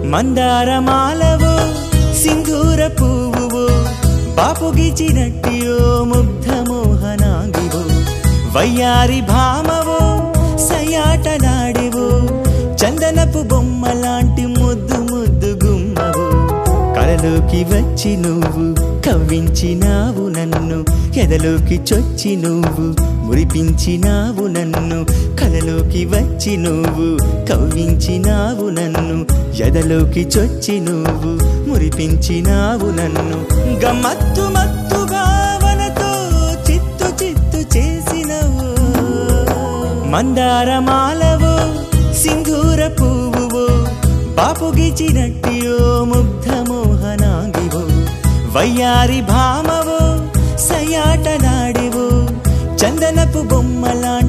మందారమాలవో సింధూర పువ్వువో బాపు గీచినట్టియో ముగ్ధ మోహనాంగివో వయ్యారి భామవో సయాటలాడివో చందనపు బొమ్మ లాంటి ముద్దు ముద్దు గుమ్మవో కలలోకి వచ్చి నువ్వు కవ్వించినావు నన్ను ఎదలోకి చొచ్చి నువ్వు మురిపించినావు నన్ను కలలోకి వచ్చి నువ్వు కవ్వించినావు నన్ను ఎదలోకి చొచ్చి నువ్వు మురిపించినావు నన్ను గమ్మత్తు మత్తు భావనతో చిత్తు చిత్తు చేసినవు మందారమాలవో సింధూర పువ్వువో బాపు గీచినట్టియో ముగ్ధ మోహనాంగివో వయ్యారి భామవో సయాటలాడివో చందనపు బొమ్మ లాంటి